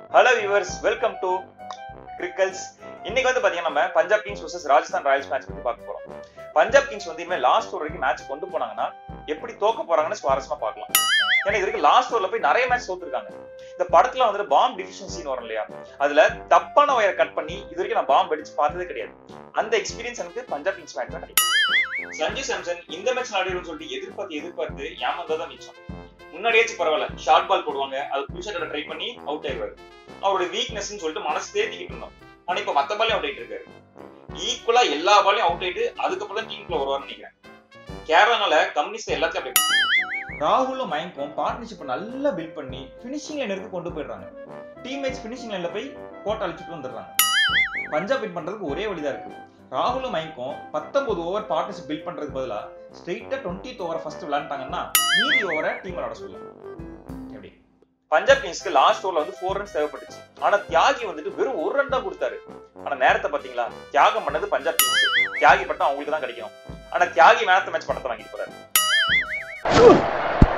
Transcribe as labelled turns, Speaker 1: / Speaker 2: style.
Speaker 1: hello viewers welcome to Crickals இன்னைக்கு வந்து பாத்தீங்கன்னா நம்ம Punjab Kings vs Rajasthan Royals match பத்தி பார்க்க போறோம் பஞ்சாப் கிங்ஸ் வந்து இனிமேல் லாஸ்ட் ஓவர் வரைக்கும் மேட்ச் கொண்டு போனாங்கன்னா எப்படி தோக்க போறாங்கன்னு சுவாரஸ்யமா பார்க்கலாம் ஏன்னா இது வரைக்கும் லாஸ்ட் ஓவர்ல போய் நிறைய மேட்ச் தோத்துருக்காங்க இந்த படத்துல வந்துட்டு பாம் டிஃபிஷன் சீன் வரும் இல்லையா அதுல தப்பான வயரை கட் பண்ணி இது வரைக்கும் நான் பாம் வெடிச்சு பார்த்ததே கிடையாது அந்த எக்ஸ்பீரியன்ஸ் எனக்கு பஞ்சாப் கிங்ஸ் மேட்ச் தான் கிடைக்கும் சஞ்சு சாம்சன் இந்த மேட்ச் ஆடிடும்னு சொல்லிட்டு எதிர்பார்த்து எதிர்பார்த்து ஏமாந்ததான் மிச்சம் முன்னாடியாச்சும் பரவாயில்ல ஷார்ட் பால் போடுவாங்க அது புதுசாக ட்ரை பண்ணி அவுட் ஆயிடுவாரு அவரோட வீக்னஸ்னு சொல்லிட்டு மனசு தேத்திக்கிட்டு இருந்தோம் ஆனா இப்ப மத்த பாலையும் அவுட் ஆயிட்டு இருக்காரு ஈக்குவலா எல்லா பாலையும் அவுட் ஆயிட்டு அதுக்கப்புறம் தான் டீம்குள்ள வருவார்னு நினைக்கிறேன் கேரளானால கம்யூனிஸ்ட் எல்லாத்தையும் அப்படி ராகுலும் மயங்கும் பார்ட்னர்ஷிப் நல்லா பில்ட் பண்ணி ஃபினிஷிங் லைனருக்கு கொண்டு போயிடுறாங்க டீம்மேட்ஸ் ஃபினிஷிங் லைன்ல போய் கோட்டை அழிச்சிட்டு வந்துடுறாங்க பஞ்சாப் வின் பண்றதுக்கு ஒரே வழிதான் இருக்கு ராகுலும் மயங்கும் பத்தொன்பது ஓவர் பார்ட்னர்ஷிப் பில்ட் பண்றதுக்கு பதிலா ஸ்ட்ரெயிட்டா டுவெண்ட்டி ஓவர் ஃபர்ஸ்ட் விளையாண்டாங்கன்னா மீதி ஓவரை டீம் விளையாட சொல்லலாம் எப்படி பஞ்சாப் கிங்ஸ்க்கு லாஸ்ட் ஓவர்ல வந்து ஃபோர் ரன்ஸ் தேவைப்பட்டுச்சு ஆனா தியாகி வந்துட்டு வெறும் ஒரு ரன் தான் கொடுத்தாரு ஆனா நேரத்தை பாத்தீங்களா தியாகம் பண்ணது பஞ்சாப் கிங்ஸ் தியாகி பட்டம் அவங்களுக்கு தான் கிடைக்கும் ஆனா தியாகி மேனத்த மேட்ச் பட்டத்தை வாங்கிட்டு போறாரு